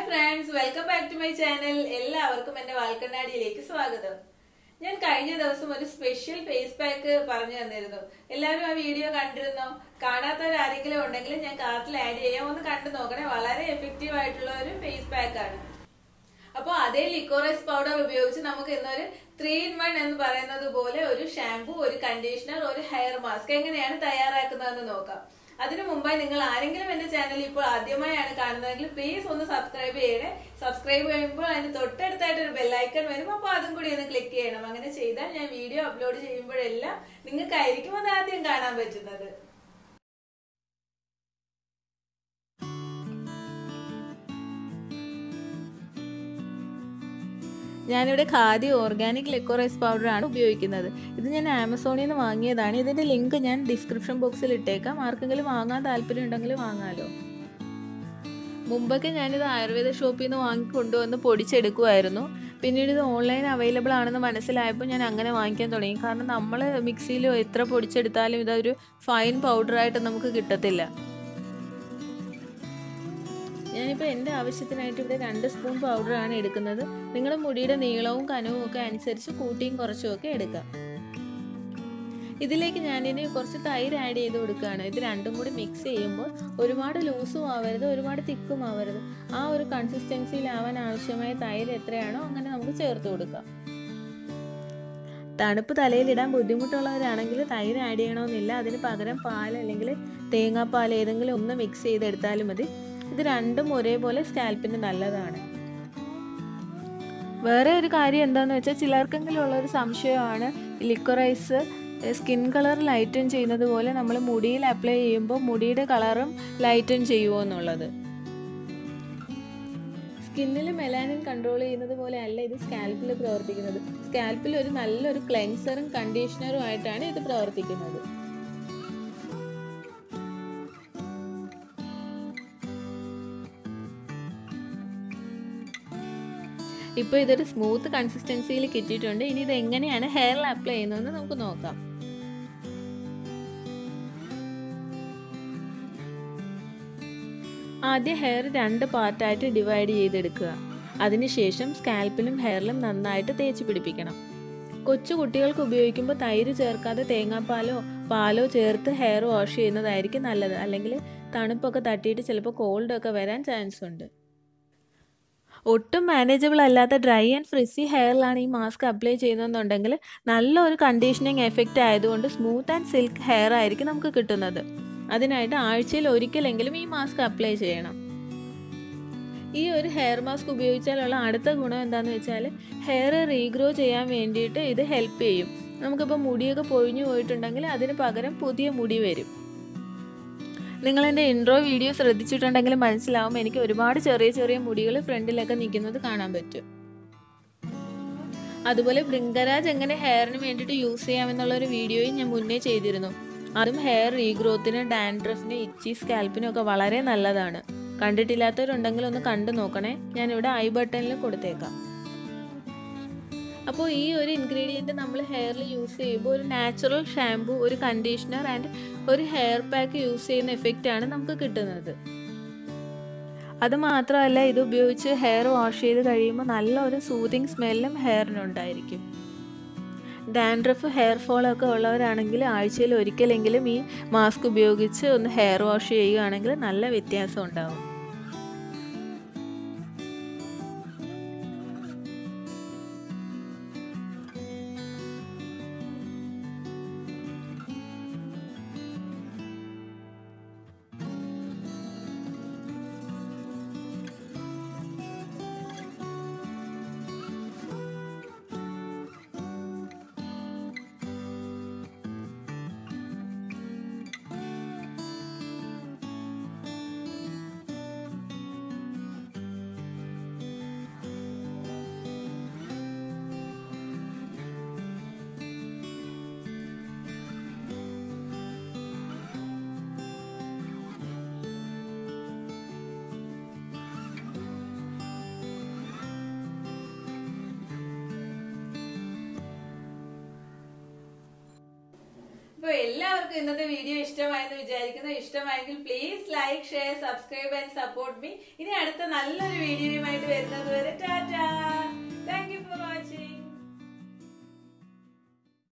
friends welcome back to my channel എല്ലാവർക്കും എന്റെ വാൽക്കണ്ണാടിയിലേക്ക് സ്വാഗതം ഞാൻ കഴിഞ്ഞ ദിവസം ഒരു സ്പെഷ്യൽ ഫേസ് പാക്ക് പറഞ്ഞു തന്നിരുന്നു എല്ലാവരും ആ വീഡിയോ കണ്ടിരുന്നോ കാണാത്തവർ ആരെങ്കിലും ഉണ്ടെങ്കിൽ ഞാൻ കാർട്ടിൽ ആഡ് ചെയ്യാം ഒന്ന് കണ്ടു നോക്കണേ വളരെ എഫക്റ്റീവ് ആയിട്ടുള്ള ഒരു ഫേസ് പാക്ക് ആണ് അപ്പോൾ അതേ ലിക്കോറൈസ് പൗഡർ ഉപയോഗിച്ച് നമുക്ക് ഇന്നൊരു ത്രീ ഇൻ വൺ എന്ന് പറയുന്നത് പോലെ ഒരു ഷാംപൂ ഒരു കണ്ടീഷണർ ഒരു ഹെയർ മാസ്ക് എങ്ങനെയാണ് തയ്യാറാക്കുന്നതെന്ന് നോക്കാം അതിനു മുമ്പായി നിങ്ങൾ ആരെങ്കിലും എന്റെ ചാനൽ ഇപ്പോൾ ആദ്യമായാണ് കാണുന്നതെങ്കിൽ പ്ലീസ് ഒന്ന് സബ്സ്ക്രൈബ് ചെയ്യണേ സബ്സ്ക്രൈബ് ചെയ്യുമ്പോൾ അതിന് തൊട്ടടുത്തായിട്ട് ഒരു ബെല്ലൈക്കൺ വരും അപ്പോൾ അതും കൂടി ഒന്ന് ക്ലിക്ക് ചെയ്യണം അങ്ങനെ ചെയ്താൽ ഞാൻ വീഡിയോ അപ്ലോഡ് ചെയ്യുമ്പോഴെല്ലാം നിങ്ങൾക്കായിരിക്കും അത് ആദ്യം കാണാൻ പറ്റുന്നത് ഞാനിവിടെ ഖാദി ഓർഗാനിക് ലെക്കോറൈസ് പൗഡർ ആണ് ഉപയോഗിക്കുന്നത് ഇത് ഞാൻ ആമസോണിൽ നിന്ന് വാങ്ങിയതാണ് ഇതിന്റെ ലിങ്ക് ഞാൻ ഡിസ്ക്രിപ്ഷൻ ബോക്സിൽ ഇട്ടേക്കാം ആർക്കെങ്കിലും വാങ്ങാൻ താല്പര്യം ഉണ്ടെങ്കിൽ വാങ്ങാലോ മുമ്പൊക്കെ ഞാനിത് ആയുർവേദ ഷോപ്പിൽ നിന്ന് വാങ്ങി കൊണ്ടുവന്ന് പൊടിച്ചെടുക്കുമായിരുന്നു പിന്നീട് ഇത് ഓൺലൈൻ അവൈലബിൾ ആണെന്ന് മനസ്സിലായപ്പോൾ ഞാൻ അങ്ങനെ വാങ്ങിക്കാൻ തുടങ്ങി കാരണം നമ്മൾ മിക്സിയിൽ എത്ര പൊടിച്ചെടുത്താലും ഇതൊരു ഫൈൻ പൗഡറായിട്ട് നമുക്ക് കിട്ടത്തില്ല ഞാനിപ്പോൾ എൻ്റെ ആവശ്യത്തിനായിട്ട് ഇവിടെ രണ്ട് സ്പൂൺ പൗഡറാണ് എടുക്കുന്നത് നിങ്ങളുടെ മുടിയുടെ നീളവും കനവും ഒക്കെ അനുസരിച്ച് കൂട്ടിയും കുറച്ചും ഒക്കെ എടുക്കാം ഇതിലേക്ക് ഞാനിനി കുറച്ച് തൈര് ആഡ് ചെയ്ത് കൊടുക്കുകയാണ് ഇത് രണ്ടും കൂടി മിക്സ് ചെയ്യുമ്പോൾ ഒരുപാട് ലൂസും ആവരുത് ഒരുപാട് തിക്കും ആവരുത് ആ ഒരു കൺസിസ്റ്റൻസിയിലാവാൻ ആവശ്യമായ തൈര് എത്രയാണോ അങ്ങനെ നമുക്ക് ചേർത്ത് കൊടുക്കാം തണുപ്പ് തലയിലിടാൻ ബുദ്ധിമുട്ടുള്ളവരാണെങ്കിൽ തൈര് ആഡ് ചെയ്യണമെന്നില്ല അതിന് പകരം പാൽ അല്ലെങ്കിൽ തേങ്ങാപ്പാൽ ഏതെങ്കിലും ഒന്ന് മിക്സ് ചെയ്തെടുത്താലും മതി ഇത് രണ്ടും ഒരേപോലെ സ്കാൽപ്പിന് നല്ലതാണ് വേറെ ഒരു കാര്യം എന്താണെന്ന് വെച്ചാൽ ചിലർക്കെങ്കിലും ഉള്ള ഒരു സംശയമാണ് ലിക്വറൈസ് സ്കിൻ കളർ ലൈറ്റൻ ചെയ്യുന്നത് പോലെ നമ്മൾ മുടിയിൽ അപ്ലൈ ചെയ്യുമ്പോൾ മുടിയുടെ കളറും ലൈറ്റൻ ചെയ്യുമോ എന്നുള്ളത് സ്കിന്നിൽ മെലാനിൻ കൺട്രോൾ ചെയ്യുന്നത് പോലെ അല്ല ഇത് സ്കാൽപ്പിൽ പ്രവർത്തിക്കുന്നത് സ്കാൽപ്പിൽ ഒരു നല്ലൊരു ക്ലെൻസറും കണ്ടീഷണറും ആയിട്ടാണ് ഇത് പ്രവർത്തിക്കുന്നത് ഇപ്പോൾ ഇതൊരു സ്മൂത്ത് കൺസിസ്റ്റൻസിയിൽ കിട്ടിയിട്ടുണ്ട് ഇനി ഇത് എങ്ങനെയാണ് ഹെയറിൽ അപ്ലൈ ചെയ്യുന്നതെന്ന് നമുക്ക് നോക്കാം ആദ്യം ഹെയർ രണ്ട് പാർട്ടായിട്ട് ഡിവൈഡ് ചെയ്തെടുക്കുക അതിനുശേഷം സ്കാൽപ്പിലും ഹെയറിലും നന്നായിട്ട് തേച്ച് പിടിപ്പിക്കണം കൊച്ചു കുട്ടികൾക്ക് ഉപയോഗിക്കുമ്പോൾ തൈര് ചേർക്കാതെ തേങ്ങാപ്പാലോ പാലോ ചേർത്ത് ഹെയർ വാഷ് ചെയ്യുന്നതായിരിക്കും നല്ലത് അല്ലെങ്കിൽ തണുപ്പൊക്കെ തട്ടിയിട്ട് ചിലപ്പോൾ കോൾഡ് ഒക്കെ വരാൻ ചാൻസ് ഉണ്ട് ഒട്ടും മാനേജബിൾ അല്ലാത്ത ഡ്രൈ ആൻഡ് ഫ്രിസി ഹെയറിലാണ് ഈ മാസ്ക് അപ്ലൈ ചെയ്യുന്നതെന്നുണ്ടെങ്കിൽ നല്ലൊരു കണ്ടീഷനിങ് എഫക്റ്റ് ആയതുകൊണ്ട് സ്മൂത്ത് ആൻഡ് സിൽക്ക് ഹെയർ ആയിരിക്കും നമുക്ക് കിട്ടുന്നത് അതിനായിട്ട് ആഴ്ചയിൽ ഒരിക്കലെങ്കിലും ഈ മാസ്ക് അപ്ലൈ ചെയ്യണം ഈ ഒരു ഹെയർ മാസ്ക് ഉപയോഗിച്ചാലുള്ള അടുത്ത ഗുണം എന്താണെന്ന് വെച്ചാൽ ഹെയർ റീഗ്രോ ചെയ്യാൻ വേണ്ടിയിട്ട് ഇത് ഹെൽപ്പ് ചെയ്യും നമുക്കിപ്പോൾ മുടിയൊക്കെ പൊഴിഞ്ഞു പോയിട്ടുണ്ടെങ്കിൽ അതിന് പകരം പുതിയ മുടി വരും നിങ്ങൾ എൻ്റെ ഇൻട്രോ വീഡിയോ ശ്രദ്ധിച്ചിട്ടുണ്ടെങ്കിൽ മനസ്സിലാവും എനിക്ക് ഒരുപാട് ചെറിയ ചെറിയ മുടികൾ ഫ്രണ്ടിലൊക്കെ നിൽക്കുന്നത് കാണാൻ പറ്റും അതുപോലെ ബൃങ്കരാജ് എങ്ങനെ ഹെയറിന് വേണ്ടിയിട്ട് യൂസ് ചെയ്യാമെന്നുള്ളൊരു വീഡിയോയും ഞാൻ മുന്നേ ചെയ്തിരുന്നു അതും ഹെയർ റീഗ്രോത്തിന് ഡാൻഡ്രഫിന് ഇച്ചി സ്കാൽപ്പിനും ഒക്കെ വളരെ നല്ലതാണ് കണ്ടിട്ടില്ലാത്തവരുണ്ടെങ്കിൽ ഒന്ന് കണ്ടു നോക്കണേ ഞാനിവിടെ ഐ ബട്ടണിൽ കൊടുത്തേക്കാം അപ്പോൾ ഈ ഒരു ഇൻഗ്രീഡിയൻറ്റ് നമ്മൾ ഹെയറിൽ യൂസ് ചെയ്യുമ്പോൾ ഒരു നാച്ചുറൽ ഷാംപൂ ഒരു കണ്ടീഷണർ ആൻഡ് ഒരു ഹെയർ പാക്ക് യൂസ് ചെയ്യുന്ന എഫക്റ്റാണ് നമുക്ക് കിട്ടുന്നത് അത് മാത്രമല്ല ഇത് ഉപയോഗിച്ച് ഹെയർ വാഷ് ചെയ്ത് കഴിയുമ്പോൾ നല്ലൊരു സൂതിങ് സ്മെല്ലും ഹെയറിനുണ്ടായിരിക്കും ഡാൻഡ്രഫ് ഹെയർ ഫോൾ ഒക്കെ ഉള്ളവരാണെങ്കിൽ ആഴ്ചയിൽ ഒരിക്കലെങ്കിലും ഈ മാസ്ക് ഉപയോഗിച്ച് ഒന്ന് ഹെയർ വാഷ് ചെയ്യുകയാണെങ്കിൽ നല്ല വ്യത്യാസം ഉണ്ടാവും എല്ലാവർക്കും ഇന്നത്തെ വീഡിയോ ഇഷ്ടമായെന്ന് വിചാരിക്കുന്നു ഇഷ്ടമായെങ്കിൽ please like share subscribe and support me ഇനി അടുത്ത നല്ലൊരു വീഡിയോയുമായിട്ട് വരുന്നത് വരെ ടാറ്റാ